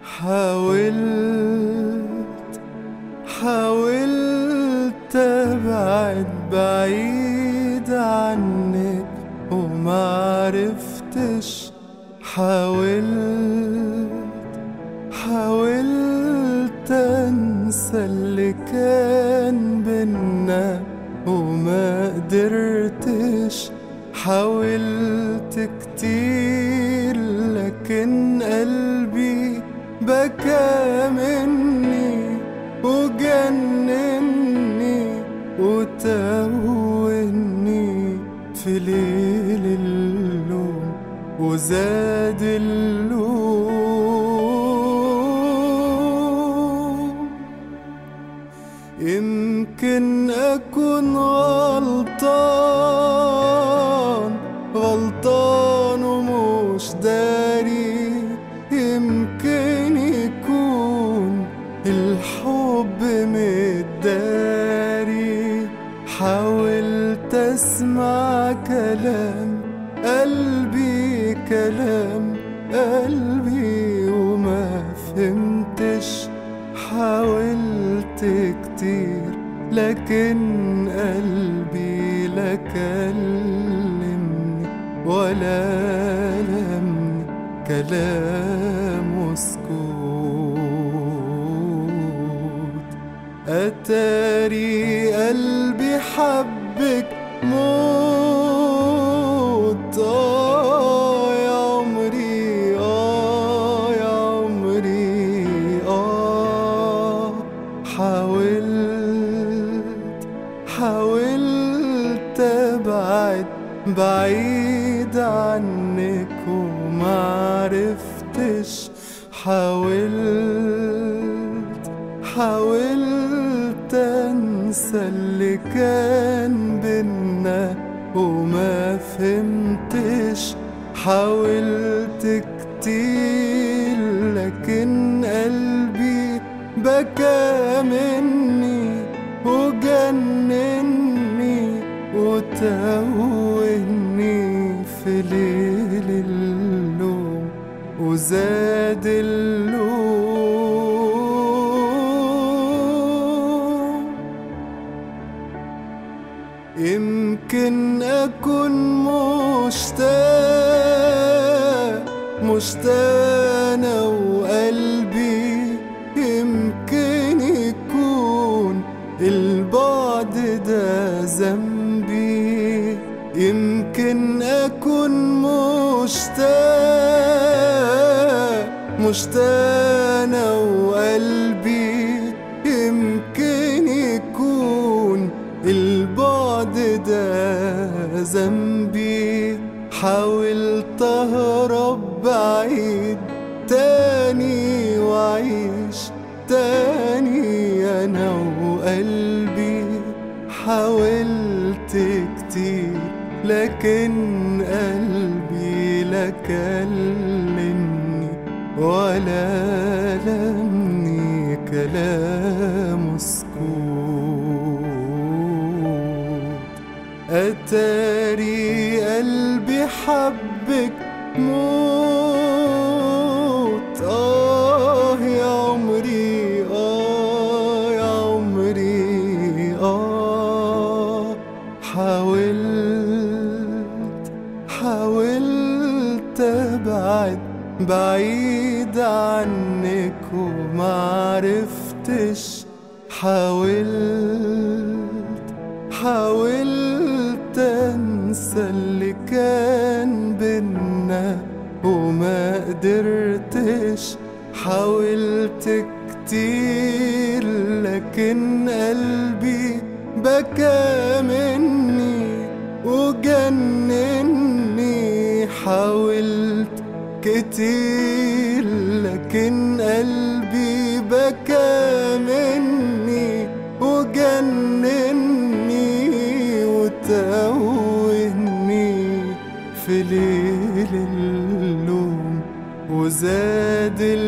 حاولت حاولت ابعد بعيد عنك ومعرفتش حاولت حاولت انسى اللي كان بينا وما قدرتش حاولت كتير لكن قلبي بكى مني وجنني وتوهني في ليل اللوم وزاد اللوم يمكن أكون غلطان غلطان ومش داري يمكن يكون الحب متداري حاولت اسمع كلام قلبي كلام قلبي وما فهمتش حاولت كتير لكن قلبي لا كلمني ولا لمني كلام سكوت أتاري قلبي حبك موت آه يا عمري آه يا عمري آه حاولت حاولت أبعد بعيد عنك ومعرفتش حاولت حاولت انسى اللي كان بينا وما فهمتش حاولت كتير لكن قلبي بكى مني وجنني وتوهني في ليل اللوم وزاد اللوم يمكن أكون مشتاق مشتاق أنا وقلبي يمكن يكون البعد ده ذنبي يمكن أكون مشتاق مشتاق أنا وقلبي يمكن يكون البعد ده ذنبي حاولت أهرب بعيد تاني وأعيش تاني أنا وقلبي حاولت كتير لكن قلبي لا كلمني ولا لمني كلام سكوت أتاري قلبي حبك موت آه يا عمري آه يا عمري آه حاولت حاولت أبعد بعيد عنك ومعرفتش حاولت حاولت انسى اللي كان بينا وما قدرتش حاولت كتير لكن قلبي بكى مني وجنني حاولت كتير لكن قلبي بكى مني وجنني وتوهني في ليل اللوم وزاد اللوم